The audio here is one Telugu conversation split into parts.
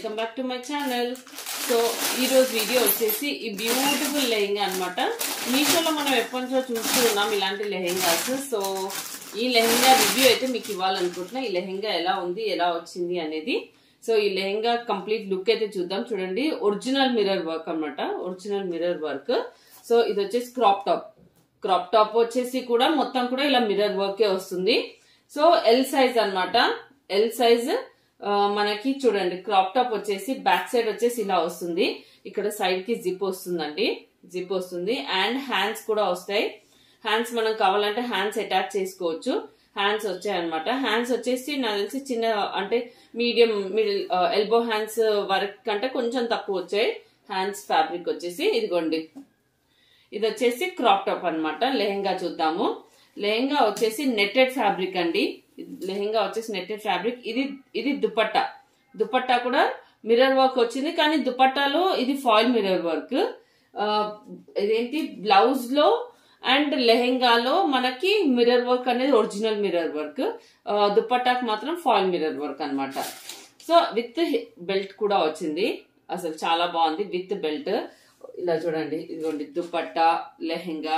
welcome back to my channel so ఈ రోజు వీడియో వచ్చేసి ఈ బ్యూటిఫుల్ లెహెంగా అన్నమాట మీషోలో మనం ఎప్పటి నుంచో చూస్తూ ఉన్నాం ఇలాంటి లెహెంగాస్ సో ఈ లెహెంగా రివ్యూ అయితే మీకు ఇవ్వాలనుకుంటున్నా ఈ లెహెంగా ఎలా ఉంది ఎలా వచ్చింది అనేది సో ఈ లెహెంగా కంప్లీట్ లుక్ అయితే చూద్దాం చూడండి ఒరిజినల్ మిర్రర్ వర్క్ అన్నమాట ఒరిజినల్ మిర్రర్ వర్క్ సో ఇది వచ్చేసి క్రాప్ టాప్ క్రాప్ టాప్ వచ్చేసి కూడా మొత్తం కూడా ఇలా మిర్రర్ వర్కే వస్తుంది సో ఎల్ సైజ్ అన్నమాట ఎల్ సైజ్ మనకి చూడండి క్రాప్ టాప్ వచ్చేసి బ్యాక్ సైడ్ వచ్చేసి ఇలా వస్తుంది ఇక్కడ సైడ్ కి జిప్ వస్తుందండి జిప్ వస్తుంది అండ్ హ్యాండ్స్ కూడా వస్తాయి హ్యాండ్స్ మనం కావాలంటే హ్యాండ్స్ అటాచ్ చేసుకోవచ్చు హ్యాండ్స్ వచ్చాయి అనమాట హ్యాండ్స్ వచ్చేసి నాకు తెలిసి చిన్న అంటే medium middle elbow hands work కంటే కొంచెం తక్కువ వచ్చాయి హ్యాండ్స్ ఫ్యాబ్రిక్ వచ్చేసి ఇదిగోండి ఇది వచ్చేసి క్రాప్ టాప్ అనమాట లెహెంగా చూద్దాము లెహెంగా వచ్చేసి నెట్టెడ్ ఫ్యాబ్రిక్ అండి లెహెంగా వచ్చేసి నెట్టెడ్ ఫ్యాబ్రిక్ ఇది ఇది దుపట్టా దుపట్టా కూడా మిర్రర్ వర్క్ వచ్చింది కానీ దుపట్టాలో ఇది ఫాయిల్ మిర్రర్ వర్క్ ఇదేంటి బ్లౌజ్ లో అండ్ లెహెంగాలో మనకి మిర్రర్ వర్క్ అనేది ఒరిజినల్ మిర్రర్ వర్క్ దుపట్టాకి మాత్రం ఫాయిల్ మిర్రర్ వర్క్ అనమాట సో విత్ బెల్ట్ కూడా వచ్చింది అసలు చాలా బాగుంది విత్ బెల్ట్ ఇలా చూడండి ఇదిగోండి దుపట్టా లెహెంగా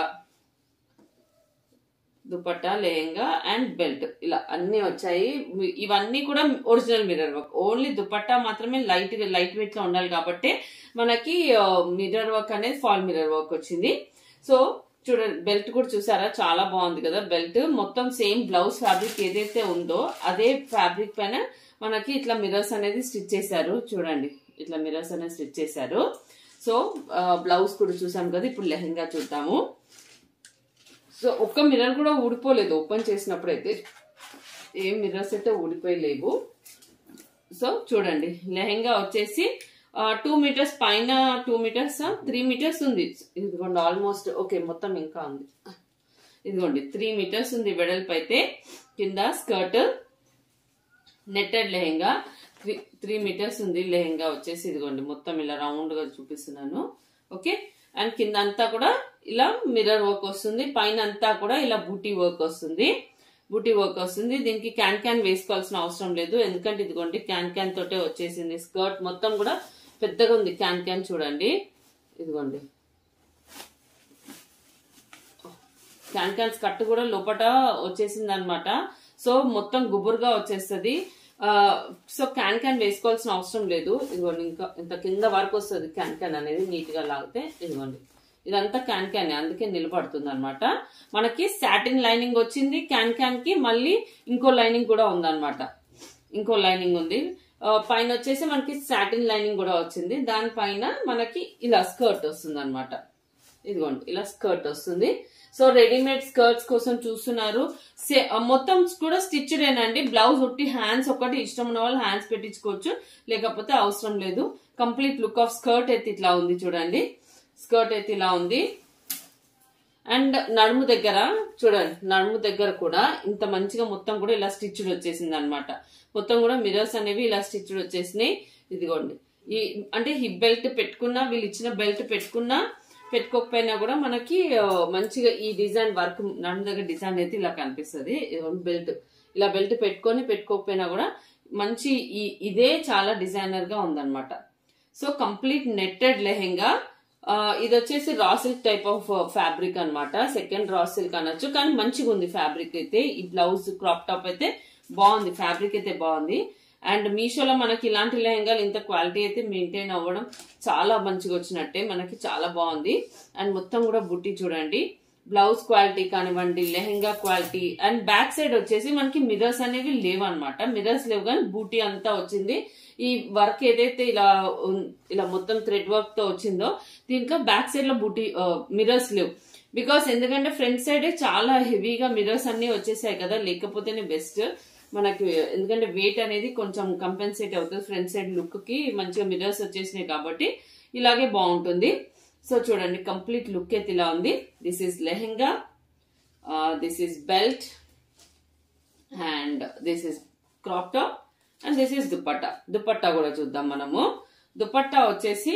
దుపట్టా లెహెంగా అండ్ బెల్ట్ ఇలా అన్ని వచ్చాయి ఇవన్నీ కూడా original mirror work only dupatta మాత్రమే లైట్ లైట్ వెయిట్ లో ఉండాలి కాబట్టి మనకి మిర్రర్ వర్క్ అనేది ఫాల్ మిర్రర్ వర్క్ వచ్చింది సో చూడండి బెల్ట్ కూడా చూసారా చాలా బాగుంది కదా బెల్ట్ మొత్తం సేమ్ బ్లౌజ్ ఫ్యాబ్రిక్ ఏదైతే ఉందో అదే ఫ్యాబ్రిక్ పైన మనకి ఇట్లా మిర్రర్స్ అనేది స్టిచ్ చేశారు చూడండి ఇట్లా మిర్రర్స్ అనేది స్టిచ్ చేశారు సో బ్లౌజ్ కూడా చూసాం కదా ఇప్పుడు లెహెంగా చూద్దాము సో ఒక్క మిర్రర్ కూడా ఊడిపోలేదు ఓపెన్ చేసినప్పుడు అయితే ఏం మిర్రర్స్ అయితే ఊడిపోయలేవు సో చూడండి లెహెంగా వచ్చేసి టూ మీటర్స్ పైన టూ మీటర్స్ త్రీ మీటర్స్ ఉంది ఇదిగోండి ఆల్మోస్ట్ ఓకే మొత్తం ఇంకా ఉంది ఇదిగోండి త్రీ మీటర్స్ ఉంది వెడల్పు అయితే కింద skirt netted lehenga three three metres ఉంది లెహెంగా వచ్చేసి ఇదిగోండి మొత్తం ఇలా రౌండ్ గా చూపిస్తున్నాను ఓకే అండ్ కింద అంతా కూడా ఇలా మిర్రర్ వర్క్ వస్తుంది పైన అంతా కూడా ఇలా బూటీ వర్క్ వస్తుంది బూటీ వర్క్ వస్తుంది దీనికి క్యాన్ క్యాన్ వేసుకోవాల్సిన అవసరం లేదు ఎందుకంటే ఇదిగోండి క్యాన్ క్యాన్ తోటే వచ్చేసింది స్కర్ట్ మొత్తం కూడా పెద్దగా ఉంది క్యాన్ క్యాన్ చూడండి ఇదిగోండి క్యాన్ క్యాన్స్ కట్టు కూడా లోపట వచ్చేసింది అనమాట సో మొత్తం గుబురుగా వచ్చేస్తుంది సో క్యాన్ క్యాన్ వేసుకోవాల్సిన అవసరం లేదు ఇదిగోండి ఇంకా ఇంత కింద వరకు వస్తుంది క్యాన్ క్యాన్ అనేది నీట్ గా లాగితే ఇదిగోండి ఇదంతా క్యాన్ క్యాన్ అందుకే నిలబడుతుంది అనమాట మనకి సాటిన్ లైనింగ్ వచ్చింది క్యాన్ క్యాన్ కి మళ్ళీ ఇంకో లైనింగ్ కూడా ఉందన్నమాట ఇంకో లైనింగ్ ఉంది పైన వచ్చేసి మనకి సాటిన్ లైనింగ్ కూడా వచ్చింది దానిపైన మనకి ఇలా స్కర్ట్ వస్తుంది అనమాట ఇదిగోండి ఇలా స్కర్ట్ వస్తుంది సో రెడీమేడ్ స్కర్ట్స్ కోసం చూస్తున్నారు మొత్తం కూడా స్టిచ్డ్ ఏనండి బ్లౌజ్ ఒట్టి హ్యాండ్స్ ఒకటి ఇష్టం ఉన్న వాళ్ళు హ్యాండ్స్ పెట్టించుకోవచ్చు లేకపోతే అవసరం లేదు కంప్లీట్ లుక్ ఆఫ్ స్కర్ట్ అయితే ఇట్లా ఉంది చూడండి స్కర్ట్ అయితే ఇలా ఉంది అండ్ నడుము దగ్గర చూడండి నడుము దగ్గర కూడా ఇంత మంచిగా మొత్తం కూడా ఇలా స్టిచ్డ్ వచ్చేసింది అనమాట మొత్తం కూడా మిరర్స్ అనేవి ఇలా స్టిచ్డ్ వచ్చేసినాయి ఇదిగోండి ఈ అంటే హిప్ బెల్ట్ పెట్టుకున్నా వీళ్ళు ఇచ్చిన బెల్ట్ పెట్టుకున్నా పెట్టుకోకపోయినా కూడా మనకి మంచిగా ఈ డిజైన్ వర్క్ నడుము దగ్గర డిజైన్ అయితే ఇలా కనిపిస్తుంది బెల్ట్ ఇలా బెల్ట్ పెట్టుకొని పెట్టుకోకపోయినా కూడా మంచి ఈ ఇదే చాలా డిజైనర్ గా ఉందన్నమాట సో కంప్లీట్ నెట్టెడ్ లెహెంగా ఇది వచ్చేసి raw silk type of fabric అనమాట సెకండ్ రా సిల్క్ అనొచ్చు కానీ మంచిగా ఉంది ఫ్యాబ్రిక్ అయితే ఈ బ్లౌజ్ క్రాప్ టాప్ అయితే బాగుంది ఫ్యాబ్రిక్ అయితే బాగుంది అండ్ మీషోలో మనకి ఇలాంటి లెహంగాలు ఇంత క్వాలిటీ అయితే మెయింటైన్ అవ్వడం చాలా మంచిగా వచ్చినట్టే మనకి చాలా బాగుంది అండ్ మొత్తం కూడా బుట్టి చూడండి బ్లౌజ్ క్వాలిటీ కానివ్వండి lehenga quality and back side వచ్చేసి మనకి మిరర్స్ అనేవి లేవు అనమాట మిరర్స్ లేవు కానీ బూటీ అంతా వచ్చింది ఈ వర్క్ ఏదైతే ఇలా ఇలా మొత్తం థ్రెడ్ వర్క్ తో వచ్చిందో దీంట్లో బ్యాక్ సైడ్ లో బూటీ మిరర్స్ లేవు బికాస్ ఎందుకంటే ఫ్రంట్ సైడే చాలా హెవీగా మిరర్స్ అన్ని వచ్చేసాయి కదా లేకపోతేనే బెస్ట్ మనకి ఎందుకంటే వెయిట్ అనేది కొంచెం కంపెన్సేట్ అవుతుంది ఫ్రంట్ సైడ్ లుక్ కి మంచిగా మిరర్స్ వచ్చేసినాయి కాబట్టి ఇలాగే బాగుంటుంది సో చూడండి కంప్లీట్ లుక్ అయితే ఇలా ఉంది this is lehenga this is belt and this is crop top and this is dupatta dupatta కూడా చూద్దాం మనము దుపట్టా వచ్చేసి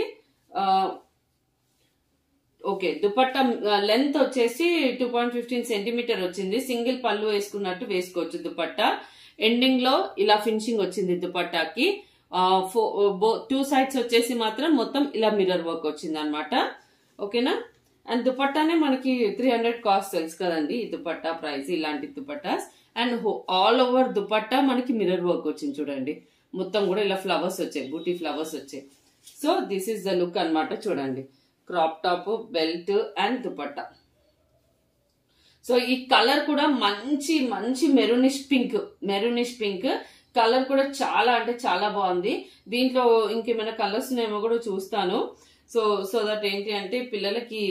ఓకే దుపట్టా లెంత్ వచ్చేసి two point fifteen centimetre single సింగిల్ పళ్ళు వేసుకున్నట్టు వేసుకోవచ్చు దుపట్టా ఎండింగ్ లో ఇలా ఫినిషింగ్ వచ్చింది దుపట్టాకి టూ సైడ్స్ వచ్చేసి మాత్రం మొత్తం ఇలా మిర్రర్ వర్క్ వచ్చింది అనమాట ఓకేనా అండ్ దుపట్టానే మనకి త్రీ హండ్రెడ్ కాస్ట్ తెలుసు కదండి ఈ దుపట్టా ప్రైస్ ఇలాంటి dupattas and all over dupatta మనకి మిర్రర్ వర్క్ వచ్చింది చూడండి మొత్తం కూడా ఇలా ఫ్లవర్స్ వచ్చాయి బూటీ ఫ్లవర్స్ వచ్చాయి so this is the look అన్నమాట చూడండి crop top belt and dupatta so ఈ కలర్ కూడా మంచి మంచి maroonish pink maroonish pink colour కూడా చాలా అంటే చాలా బాగుంది దీంట్లో ఇంకేమైనా కలర్స్ ఉన్నాయేమో కూడా చూస్తాను సో సో దట్ ఏంటి అంటే పిల్లలకి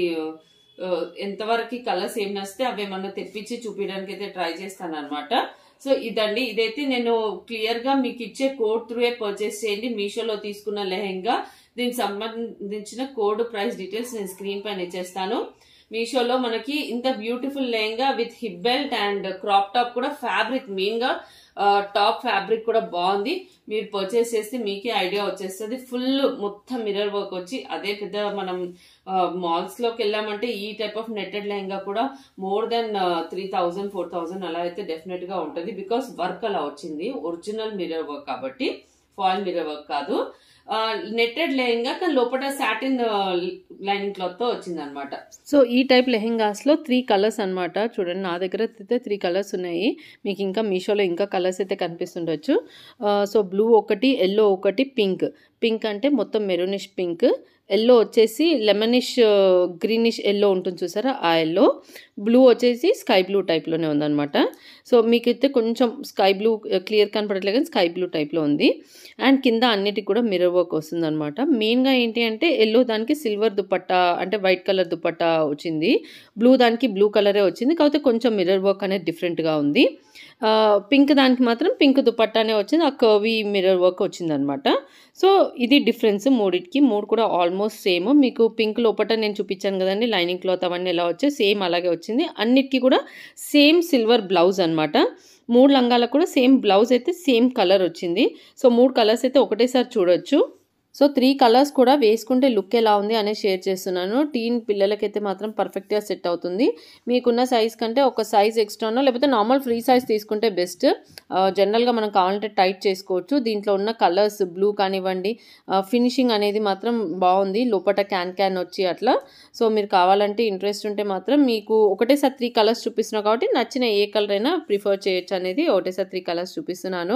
ఆ, ఎంతవరకు కలర్స్ ఏం నస్తే అవి ఏమన్నా తెప్పించి చూపించడానికి అయితే ట్రై చేస్తాను అనమాట సో ఇదండి ఇదైతే నేను క్లియర్ గా మీకు ఇచ్చే కోడ్ త్రూయే పర్చేస్ చేయండి మీషోలో తీసుకున్న లెహెంగా దీనికి సంబంధించిన కోడ్ ప్రైస్ డీటెయిల్స్ నేను స్క్రీన్ పైన ఇచ్చేస్తాను మీషోలో మనకి ఇంత beautiful lehenga with hip belt and crop top కూడా ఫ్యాబ్రిక్ మెయిన్ గా టాప్ ఫ్యాబ్రిక్ కూడా బాగుంది మీరు పర్చేస్ చేస్తే మీకే ఐడియా వచ్చేస్తుంది ఫుల్ మొత్తం మిర్రర్ వర్క్ వచ్చి అదే పెద్ద మనం మాల్స్ లోకి వెళ్ళామంటే ఈ టైప్ ఆఫ్ నెట్టెడ్ లెహంగా కూడా more than three thousand four thousand అలా అయితే డెఫినెట్ గా ఉంటుంది బికాస్ వర్క్ అలా వచ్చింది ఒరిజినల్ మిర్రర్ వర్క్ కాబట్టి ఫాయిల్ మిర్రర్ వర్క్ కాదు నెట్టెడ్ లెహంగా కానీ లోపల సాటిన్ లైనింగ్ క్లాత్ తో వచ్చింది అనమాట సో ఈ టైప్ లెహెంగాస్లో త్రీ కలర్స్ అన్నమాట చూడండి నా దగ్గర అయితే త్రీ కలర్స్ ఉన్నాయి మీకు ఇంకా మీషోలో ఇంకా కలర్స్ అయితే కనిపిస్తుండొచ్చు ఆ, సో బ్లూ ఒకటి ఎల్లో ఒకటి పింక్ పింక్ అంటే మొత్తం మెరూనిష్ పింక్ ఎల్లో వచ్చేసి లెమనిష్ గ్రీనిష్ ఎల్లో ఉంటుంది చూసారా ఆ ఎల్లో బ్లూ వచ్చేసి స్కై బ్లూ టైప్లోనే ఉందన్నమాట సో మీకైతే కొంచెం స్కై బ్లూ క్లియర్ కనపడట్లేదు కానీ స్కై బ్లూ టైప్లో ఉంది అండ్ కింద అన్నిటికి కూడా మిర్రర్ వర్క్ వస్తుంది అనమాట మెయిన్గా ఏంటి అంటే ఎల్లో దానికి సిల్వర్ దుపట్టా అంటే వైట్ కలర్ దుపట్టా వచ్చింది బ్లూ దానికి బ్లూ కలరే వచ్చింది కాకపోతే కొంచెం మిర్రర్ వర్క్ అనేది డిఫరెంట్గా ఉంది ఆ, పింక్ దానికి మాత్రం పింక్ దుపట్టానే వచ్చింది ఆ కర్వీ మిర్రర్ వర్క్ వచ్చింది అనమాట సో ఇది డిఫరెన్స్ మూడిటికి మూడు కూడా ఆల్మోస్ట్ సేమ్ మీకు పింక్ లోపల నేను చూపించాను కదండి లైనింగ్ క్లాత్ అవన్నీ ఎలా వచ్చాయి సేమ్ అలాగే వచ్చింది అన్నిటికీ కూడా సేమ్ సిల్వర్ బ్లౌజ్ అనమాట మూడు లంగాలకు కూడా సేమ్ బ్లౌజ్ అయితే సేమ్ కలర్ వచ్చింది సో మూడు కలర్స్ అయితే ఒకటేసారి చూడొచ్చు సో త్రీ కలర్స్ కూడా వేసుకుంటే లుక్ ఎలా ఉంది అనేది షేర్ చేస్తున్నాను టీన్ పిల్లలకైతే మాత్రం పర్ఫెక్ట్గా సెట్ అవుతుంది మీకున్న సైజ్ కంటే ఒక సైజ్ ఎక్స్ట్రానో లేకపోతే నార్మల్ ఫ్రీ సైజ్ తీసుకుంటే బెస్ట్ జనరల్గా మనం కావాలంటే టైట్ చేసుకోవచ్చు దీంట్లో ఉన్న కలర్స్ బ్లూ కానివ్వండి ఫినిషింగ్ అనేది మాత్రం బాగుంది లోపల క్యాన్ క్యాన్ వచ్చి అట్లా సో మీరు కావాలంటే ఇంట్రెస్ట్ ఉంటే మాత్రం మీకు ఒకటేసారి త్రీ కలర్స్ చూపిస్తున్నాను కాబట్టి నచ్చిన ఏ కలర్ అయినా ప్రిఫర్ చేయొచ్చు అనేది ఒకటేసారి త్రీ కలర్స్ చూపిస్తున్నాను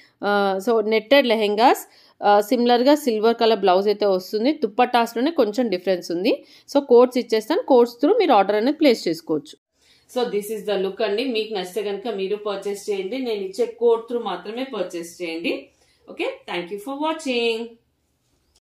సో నెట్టెడ్ లెహెంగాస్ సిమిలర్గా సిల్వర్ కలర్ బ్లౌజ్ అయితే వస్తుంది దుప్పటాస్లోనే కొంచెం డిఫరెన్స్ ఉంది సో కోడ్స్ ఇచ్చేస్తాను కోడ్స్ త్రూ మీరు ఆర్డర్ అనేది ప్లేస్ చేసుకోవచ్చు so this is the look అండి మీకు నచ్చితే కనుక మీరు పర్చేస్ చేయండి నేను ఇచ్చే కోడ్ త్రూ మాత్రమే పర్చేస్ చేయండి okay thank you for watching